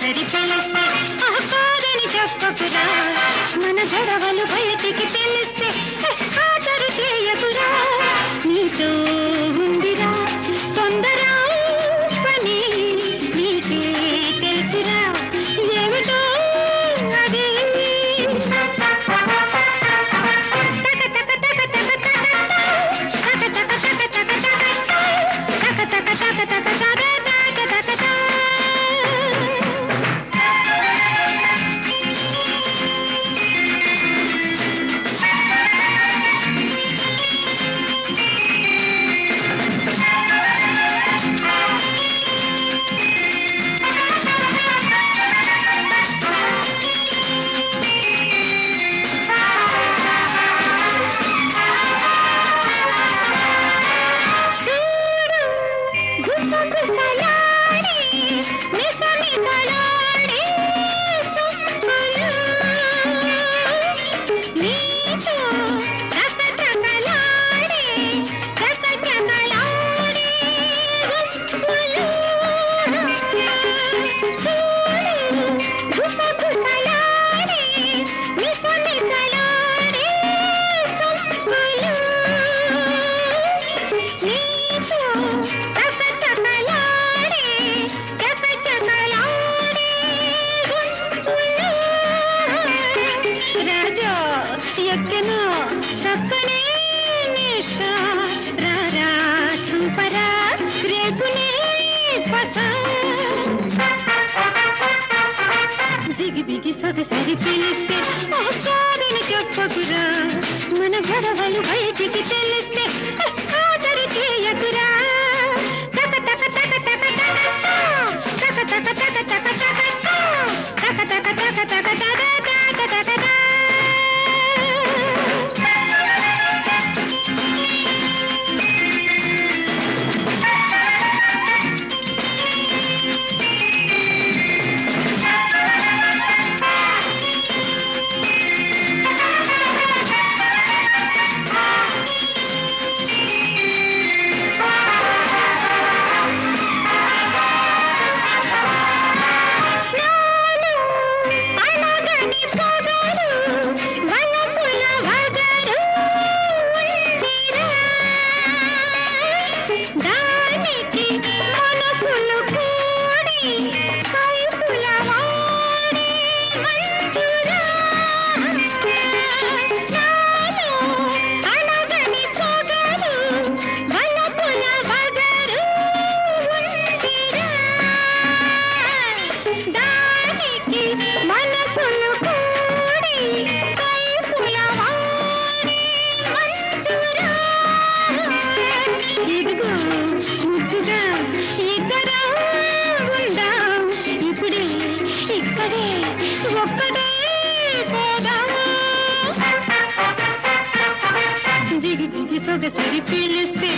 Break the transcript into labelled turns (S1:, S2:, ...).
S1: సొగసరి పిలిస్తే ఆ కాదని చెప్పకురా మన గొడవలు బయటికి తెలిస్తే ఖాతరు చేయకురా నీతో ఉందిరా తొందర పని నీకే తెలుసురా ఏమిటో అది గుసగుసలాడే, మిసమిసలాడే సొంపులు. నీతో రకరకలాడే, రకరకలాడే గుంపులు. చూడు, గుసగుసలాడే, మిసమిసలాడే సొంపులు. నీతో రకరకలాడే, రకరకలాడే గుంపులు. రాజా ఎక్కను చక్కనే నిష రారా చూపరా రేపునే పస జిగిబిగి సొగసరి పిలిస్తే ఆ కాదని చెప్పకురా మన గొడవలు బయటికి తెలిస్తే ఆదరి చేయకురా తక తక తక తక తక తక తక తక తక తక తక తక తక తక తక తక తక నాలో అలగని పొగరు, వలపుల వగరు ఉందిరా. దానికి మనసులు కూడి కైపుల వాడి మంచురా. నాలో అలగని పొగరు, వలపుల వగరు ఉందిరా. దానికి మనసులు కూడి కైపుల వాడి మంచురా. ఇదిగో ముద్దుగా ఇద్దరం ఉందాం ఇప్పుడే ఇక్కడే ఒక్కడే పోదాం దిగి దిగి సొగసరి పిలిస్తే